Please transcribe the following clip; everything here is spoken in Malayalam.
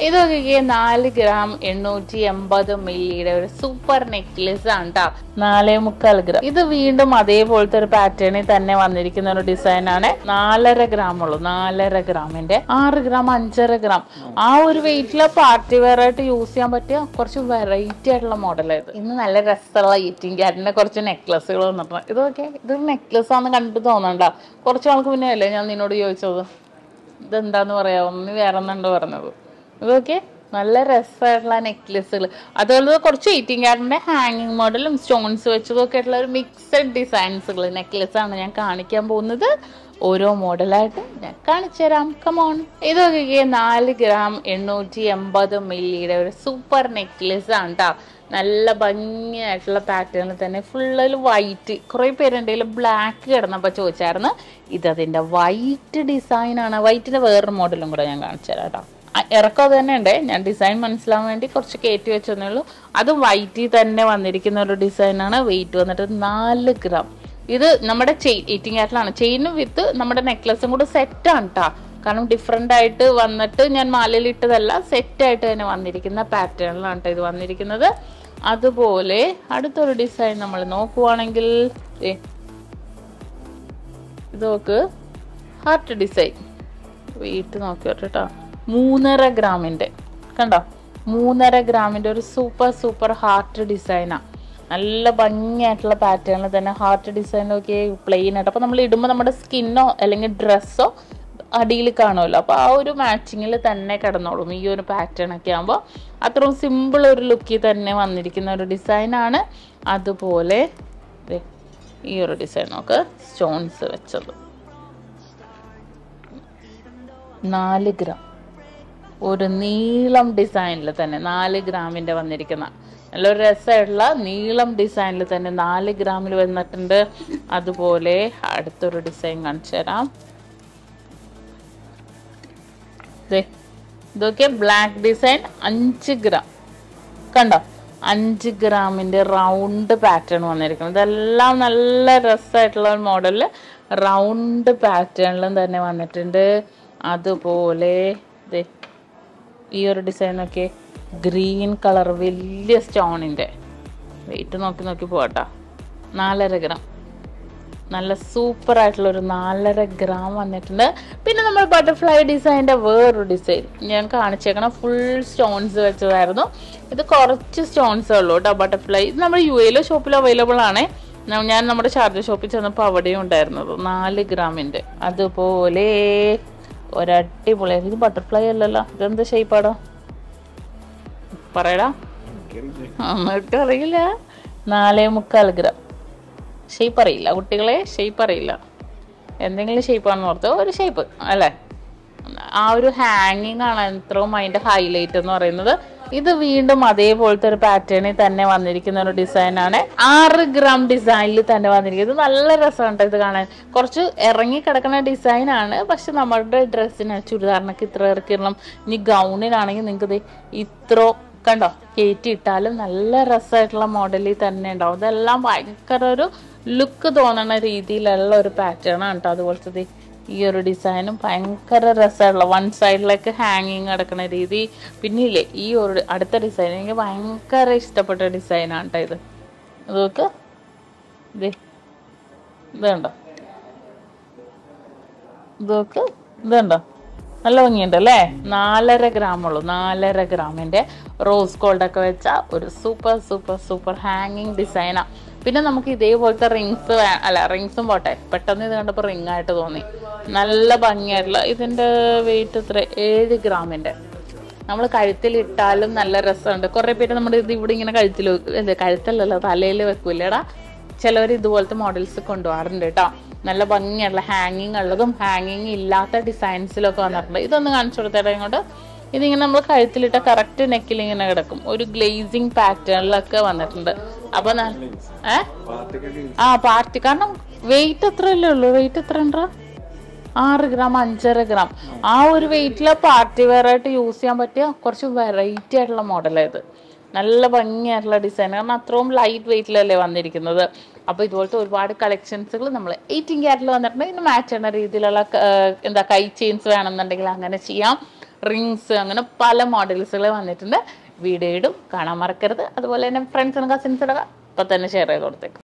ഇതൊക്കെ നാല് ഗ്രാം എണ്ണൂറ്റി എൺപത് മില്ലിയുടെ ഒരു സൂപ്പർ നെക്ലെസ് ആണ് ട്ടോ നാലേ മുക്കാൽ ഗ്രാം ഇത് വീണ്ടും അതേപോലത്തെ ഒരു പാറ്റേണിൽ തന്നെ വന്നിരിക്കുന്ന ഒരു ഡിസൈൻ ആണ് നാലര ഗ്രാം ഉള്ളൂ നാലര ഗ്രാമിന്റെ ആറ് ഗ്രാം അഞ്ചര ഗ്രാം ആ ഒരു വെയിറ്റില് പാർട്ടി വെയർ ആയിട്ട് യൂസ് ചെയ്യാൻ പറ്റിയ കുറച്ച് വെറൈറ്റി ആയിട്ടുള്ള മോഡലായത് ഇന്ന് നല്ല രസമുള്ള ഈറ്റിംഗ് ക്യാറ്റിന്റെ കുറച്ച് നെക്ലസുകൾ വന്നിട്ടുണ്ട് ഇതൊക്കെ ഇതൊരു നെക്ലസ് ആണെന്ന് കണ്ടിട്ട് തോന്നണ്ട കുറച്ച് നാൾക്ക് മുന്നേ അല്ലേ ഞാൻ നിന്നോട് ചോദിച്ചത് ഇതെന്താന്ന് പറയാമോ നീ വേറെ ഒന്നുണ്ട് പറഞ്ഞത് ഇതൊക്കെ നല്ല രസമായിട്ടുള്ള നെക്ലസുകൾ അതുപോലെ കുറച്ച് എയ്റ്റീൻ ക്യാരറ്റിന്റെ ഹാങ്ങിങ് മോഡലും സ്റ്റോൺസ് വെച്ചതൊക്കെ ആയിട്ടുള്ള ഒരു മിക്സഡ് ഡിസൈൻസുകൾ നെക്ലസ് ആണ് ഞാൻ കാണിക്കാൻ പോകുന്നത് ഓരോ മോഡലായിട്ട് ഞാൻ കാണിച്ചു തരാം കമോൺ ഇതൊക്കെ നാല് ഗ്രാം എണ്ണൂറ്റി എൺപത് മില്ലിയുടെ ഒരു സൂപ്പർ നെക്ലസ് ആണ് ട്ടോ നല്ല ഭംഗിയായിട്ടുള്ള പാറ്റേണിൽ തന്നെ ഫുള്ളിൽ വൈറ്റ് കുറേ പേരുണ്ടെങ്കിൽ ബ്ലാക്ക് കിടന്നപ്പോൾ ചോദിച്ചായിരുന്നു ഇതതിൻ്റെ വൈറ്റ് ഡിസൈനാണ് വൈറ്റിൻ്റെ വേറൊരു മോഡലും കൂടെ ഞാൻ കാണിച്ചു തരാം കേട്ടോ അ- ഇറക്കം അത് തന്നെ ഉണ്ട് ഞാൻ ഡിസൈൻ മനസ്സിലാവാൻ വേണ്ടി കുറച്ച് കയറ്റി വെച്ചതേ ഉള്ളൂ അത് വൈറ്റിൽ തന്നെ വന്നിരിക്കുന്ന ഒരു ഡിസൈനാണ് വെയിറ്റ് വന്നിട്ട് നാല് ഗ്രാം ഇത് നമ്മുടെ ചെയിൻ എയ്റ്റിംഗ് ആറ്റിലാണ് ചെയിനും വിത്ത് നമ്മുടെ നെക്ലസും കൂടെ സെറ്റാണ് കേട്ടോ കാരണം ഡിഫറെൻ്റ് ആയിട്ട് വന്നിട്ട് ഞാൻ മാലയിൽ ഇട്ടതല്ല സെറ്റായിട്ട് തന്നെ വന്നിരിക്കുന്ന പാറ്റേണിലാണ് കേട്ടോ ഇത് വന്നിരിക്കുന്നത് അതുപോലെ അടുത്തൊരു ഡിസൈൻ നമ്മൾ നോക്കുവാണെങ്കിൽ ദേ, ഇത് നോക്ക് ഹാർട്ട് ഡിസൈൻ വെയിറ്റ് നോക്കിയോട്ടെ കേട്ടോ മൂന്നര ഗ്രാമിൻ്റെ കണ്ടോ മൂന്നര ഗ്രാമിൻ്റെ ഒരു സൂപ്പർ സൂപ്പർ ഹാർട്ട് ഡിസൈനാണ് നല്ല ഭംഗിയായിട്ടുള്ള പാറ്റേണിൽ തന്നെ ഹാർട്ട് ഡിസൈനൊക്കെ പ്ലെയിൻ ആയിട്ട് അപ്പോൾ നമ്മൾ ഇടുമ്പോൾ നമ്മുടെ സ്കിന്നോ അല്ലെങ്കിൽ ഡ്രസ്സോ അടിയിൽ കാണുമല്ലോ അപ്പോൾ ആ ഒരു മാച്ചിങ്ങിൽ തന്നെ കിടന്നോളും ഈ ഒരു പാറ്റേൺ ഒക്കെ ആകുമ്പോൾ അത്രയും സിമ്പിൾ ഒരു ലുക്കിൽ തന്നെ വന്നിരിക്കുന്ന ഒരു ഡിസൈനാണ് അതുപോലെ ദേ, ഈ ഒരു ഡിസൈൻ നോക്ക് സ്റ്റോൺസ് വെച്ചത് നാല് ഗ്രാം ഒരു നീളം ഡിസൈനിൽ തന്നെ നാല് ഗ്രാമിന്റെ വന്നിരിക്കുന്ന നല്ലൊരു രസമായിട്ടുള്ള നീളം ഡിസൈനിൽ തന്നെ നാല് ഗ്രാമിൽ വന്നിട്ടുണ്ട് അതുപോലെ അടുത്തൊരു ഡിസൈൻ കാണിച്ചു തരാം ദേ, ഇതൊക്കെ ബ്ലാക്ക് ഡിസൈൻ അഞ്ച് ഗ്രാം കണ്ടോ അഞ്ച് ഗ്രാമിന്റെ റൗണ്ട് പാറ്റേൺ വന്നിരിക്കുന്നത് ഇതെല്ലാം നല്ല രസമായിട്ടുള്ള ഒരു മോഡലിൽ റൗണ്ട് പാറ്റേണിലും തന്നെ വന്നിട്ടുണ്ട് അതുപോലെ ദേ ഈ ഒരു ഡിസൈൻ ഒക്കെ ഗ്രീൻ കളർ വലിയ സ്റ്റോണിന്റെ വെയിറ്റ് നോക്കി നോക്കി പോകട്ടാ നാലര ഗ്രാം നല്ല സൂപ്പർ ആയിട്ടുള്ള ഒരു നാലര ഗ്രാം വന്നിട്ടുണ്ട് പിന്നെ നമ്മൾ ബട്ടർഫ്ലൈ ഡിസൈൻ്റെ വേറൊരു ഡിസൈൻ ഞാൻ കാണിച്ചേക്കണം ഫുൾ സ്റ്റോൺസ് വെച്ചതായിരുന്നു ഇത് കുറച്ച് സ്റ്റോൺസ് ഉള്ളൂ കേട്ടോ ബട്ടർഫ്ലൈ ഇത് നമ്മുടെ യു എയിലോ ഷോപ്പിലോ അവൈലബിൾ ആണ് ന- ഞാൻ നമ്മുടെ ഷാർജ ഷോപ്പിൽ ചെന്നപ്പോൾ അവിടെയും ഉണ്ടായിരുന്നത് നാല് ഗ്രാമിൻ്റെ അതുപോലെ ഒരടിപൊളി ഇത് ബട്ടർഫ്ലൈ അല്ലല്ലോ ഇതെന്ത് ഷേപ്പാടോ പറയടാ എന്നിട്ട് അറിയില്ല നാലേ മുക്കാൽ ഗ്രാം ഷേപ്പ് അറിയില്ല കുട്ടികളെ ഷേപ്പ് അറിയില്ല എന്തെങ്കിലും ഷേപ്പാണെന്ന് ഓർത്ത് ഒരു ഷേപ്പ് അല്ലേ ആ ഒരു ഹാങ്ങിങ് ആണ് ഇത്രയും അതിന്റെ ഹൈലൈറ്റ് എന്ന് പറയുന്നത് ഇത് വീണ്ടും അതേപോലത്തെ ഒരു പാറ്റേണിൽ തന്നെ വന്നിരിക്കുന്ന ഒരു ഡിസൈൻ ആണ് ആറ് ഗ്രാം ഡിസൈനിൽ തന്നെ വന്നിരിക്കുന്നത് ഇത് നല്ല രസമുണ്ട് ഇത് കാണാൻ കുറച്ച് ഇറങ്ങി കിടക്കുന്ന ഡിസൈൻ ആണ് പക്ഷെ നമ്മുടെ ഡ്രസ്സിന് ചുരിദാറിനൊക്കെ ഇത്ര ഇറക്കിടണം ഇനി ഗൗണിനാണെങ്കിൽ നിങ്ങൾക്ക് ഇത് ഇത്ര കണ്ടോ കയറ്റി ഇട്ടാലും നല്ല രസമായിട്ടുള്ള മോഡലിൽ തന്നെ ഉണ്ടാവും ഇതെല്ലാം ഭയങ്കര ഒരു ലുക്ക് തോന്നുന്ന രീതിയിലുള്ള ഒരു പാറ്റേൺ ആണ് കേട്ടോ അതുപോലത്തെ ദേ ഈ ഒരു ഡിസൈനും ഭയങ്കര രസമുള്ള വൺ സൈഡിലേക്ക് ഹാങ്ങിങ് കിടക്കുന്ന രീതി പിന്നില്ലേ ഈ ഒരു അടുത്ത ഡിസൈൻ എനിക്ക് ഭയങ്കര ഇഷ്ടപ്പെട്ട ഡിസൈനാണ് കേട്ടോ ഇത് നോക്ക് ഇത് ഇത് കണ്ടോ ഇതൊക്കെ ഇതുണ്ടോ നല്ല ഭംഗിയുണ്ട് അല്ലേ നാലര ഗ്രാം ഉള്ളൂ നാലര ഗ്രാമിന്റെ റോസ് ഗോൾഡ് ഒക്കെ വെച്ച ഒരു സൂപ്പർ സൂപ്പർ സൂപ്പർ ഹാങ്ങിങ് ഡിസൈനാ പിന്നെ നമുക്ക് ഇതേപോലത്തെ റിങ്സ് അല്ല റിങ്സും പോട്ടെ പെട്ടെന്ന് ഇത് കണ്ടപ്പോൾ റിങ് ആയിട്ട് തോന്നി നല്ല ഭംഗിയായിട്ടുള്ള ഇതിന്റെ വെയിറ്റ് എത്ര ഏഴ് ഗ്രാമിന്റെ നമ്മൾ കഴുത്തിൽ ഇട്ടാലും നല്ല രസമുണ്ട് കുറെ പേര് നമ്മുടെ ഇത് ഇവിടെ ഇങ്ങനെ കഴുത്തിൽ വെക്കും ഇത് കഴുത്തല്ലല്ലോ തലയിൽ വെക്കൂലേടാ ചിലവർ ഇതുപോലത്തെ മോഡൽസ് കൊണ്ടുപോകാറുണ്ട് കേട്ടോ നല്ല ഭംഗിയുള്ള ഹാങ്ങിങ് ഉള്ളതും ഹാങ്ങിങ് ഇല്ലാത്ത ഡിസൈൻസിലൊക്കെ വന്നിട്ടുണ്ട് ഇതൊന്ന് കാണിച്ചു കൊടുത്തേട്ടാ ഇങ്ങോട്ട് ഇതിങ്ങനെ നമ്മൾ കഴുത്തിലിട്ട കറക്റ്റ് നെക്കിൽ ഇങ്ങനെ കിടക്കും ഒരു ഗ്ലേസിങ് പാറ്റേണിലൊക്കെ വന്നിട്ടുണ്ട് അപ്പൊ ന- ഏ ആ പാർട്ടി കാരണം വെയിറ്റ് എത്രയല്ലേ ഉള്ളൂ വെയിറ്റ് എത്ര ഉണ്ടോ ആറ് ഗ്രാം അഞ്ചര ഗ്രാം ആ ഒരു വെയിറ്റിൽ പാർട്ടി വെയർ ആയിട്ട് യൂസ് ചെയ്യാൻ പറ്റിയ കുറച്ച് വെറൈറ്റി ആയിട്ടുള്ള മോഡലായത് നല്ല ഭംഗിയായിട്ടുള്ള ഡിസൈൻ കാരണം അത്രയും ലൈറ്റ് വെയിറ്റിലല്ലേ വന്നിരിക്കുന്നത് അപ്പോൾ ഇതുപോലത്തെ ഒരുപാട് കളക്ഷൻസുകൾ നമ്മൾ എയ്റ്റീൻ ക്യാരറ്റിൽ വന്നിട്ടുണ്ട് ഇതിന് മാച്ച് ചെയ്യുന്ന രീതിയിലുള്ള ക- ഏർ എന്താ കൈ ചെയിൻസ് വേണമെന്നുണ്ടെങ്കിൽ അങ്ങനെ ചെയ്യാം റിങ്സ് അങ്ങനെ പല മോഡൽസുകൾ വന്നിട്ടുണ്ട് വീഡിയോ ഇടും കാണാൻ മറക്കരുത് അതുപോലെ തന്നെ ഫ്രണ്ട്സിനും കസിൻസിനൊക്കെ ഇപ്പൊ തന്നെ ഷെയർ ചെയ്ത് കൊടുത്തേക്കും